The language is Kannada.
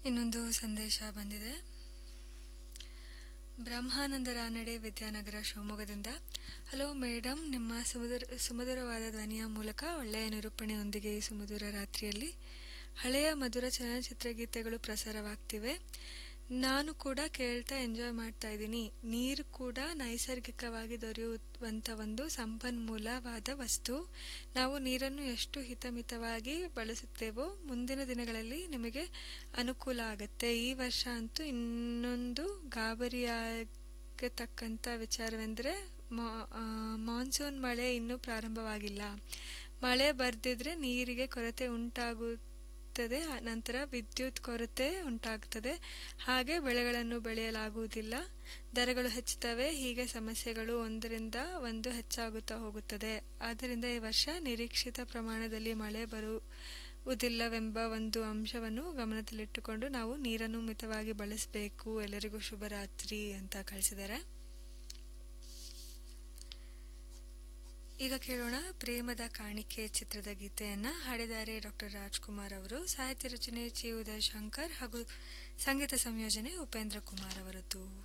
ಇನ್ನೊಂದು ಸಂದೇಶ ಬಂದಿದೆ ಬ್ರಹ್ಮಾನಂದ ರಾನಡೆ ವಿದ್ಯಾನಗರ ಶಿವಮೊಗ್ಗದಿಂದ ಹಲೋ ಮೇಡಮ್ ನಿಮ್ಮ ಸುಮಧುರ ಸುಮಧುರವಾದ ಧ್ವನಿಯ ಮೂಲಕ ಒಳ್ಳೆಯ ನಿರೂಪಣೆಯೊಂದಿಗೆ ಈ ಸುಮಧುರ ರಾತ್ರಿಯಲ್ಲಿ ಹಳೆಯ ಮಧುರ ಚಲನಚಿತ್ರ ಗೀತೆಗಳು ಪ್ರಸಾರವಾಗ್ತಿವೆ ನಾನು ಕೂಡ ಕೇಳ್ತಾ ಎಂಜಾಯ್ ಮಾಡ್ತಾ ಇದ್ದೀನಿ ನೀರು ಕೂಡ ನೈಸರ್ಗಿಕವಾಗಿ ದೊರೆಯುವಂಥ ಒಂದು ಸಂಪನ್ಮೂಲವಾದ ವಸ್ತು ನಾವು ನೀರನ್ನು ಎಷ್ಟು ಹಿತಮಿತವಾಗಿ ಬಳಸುತ್ತೇವೋ ಮುಂದಿನ ದಿನಗಳಲ್ಲಿ ನಿಮಗೆ ಅನುಕೂಲ ಆಗುತ್ತೆ ಈ ವರ್ಷ ಅಂತೂ ಇನ್ನೊಂದು ಗಾಬರಿಯಾಗತಕ್ಕಂಥ ವಿಚಾರವೆಂದರೆ ಮಾನ್ಸೂನ್ ಮಳೆ ಇನ್ನೂ ಪ್ರಾರಂಭವಾಗಿಲ್ಲ ಮಳೆ ಬರ್ದಿದ್ರೆ ನೀರಿಗೆ ಕೊರತೆ ಉಂಟಾಗು ನಂತರ ವಿದ್ಯುತ್ ಕೊರತೆ ಉಂಟಾಗ್ತದೆ ಹಾಗೆ ಬೆಳೆಗಳನ್ನು ಬೆಳೆಯಲಾಗುವುದಿಲ್ಲ ದರಗಳು ಹೆಚ್ಚುತ್ತವೆ ಹೀಗೆ ಸಮಸ್ಯೆಗಳು ಒಂದರಿಂದ ಒಂದು ಹೆಚ್ಚಾಗುತ್ತಾ ಹೋಗುತ್ತದೆ ಆದ್ದರಿಂದ ಈ ವರ್ಷ ನಿರೀಕ್ಷಿತ ಪ್ರಮಾಣದಲ್ಲಿ ಮಳೆ ಬರುವುದಿಲ್ಲವೆಂಬ ಒಂದು ಅಂಶವನ್ನು ಗಮನದಲ್ಲಿಟ್ಟುಕೊಂಡು ನಾವು ನೀರನ್ನು ಮಿತವಾಗಿ ಬಳಸಬೇಕು ಎಲ್ಲರಿಗೂ ಶುಭರಾತ್ರಿ ಅಂತ ಕಳಿಸಿದ್ದಾರೆ ಈಗ ಕೇಳೋಣ ಪ್ರೇಮದ ಕಾಣಿಕೆ ಚಿತ್ರದ ಗೀತೆಯನ್ನ ಹಾಡಿದ್ದಾರೆ ಡಾಕ್ಟರ್ ರಾಜ್ಕುಮಾರ್ ಅವರು ಸಾಹಿತ್ಯ ರಚನೆ ಚಿ ಉದಯ್ ಶಂಕರ್ ಹಾಗೂ ಸಂಗೀತ ಸಂಯೋಜನೆ ಉಪೇಂದ್ರ ಕುಮಾರ್ ಅವರದ್ದು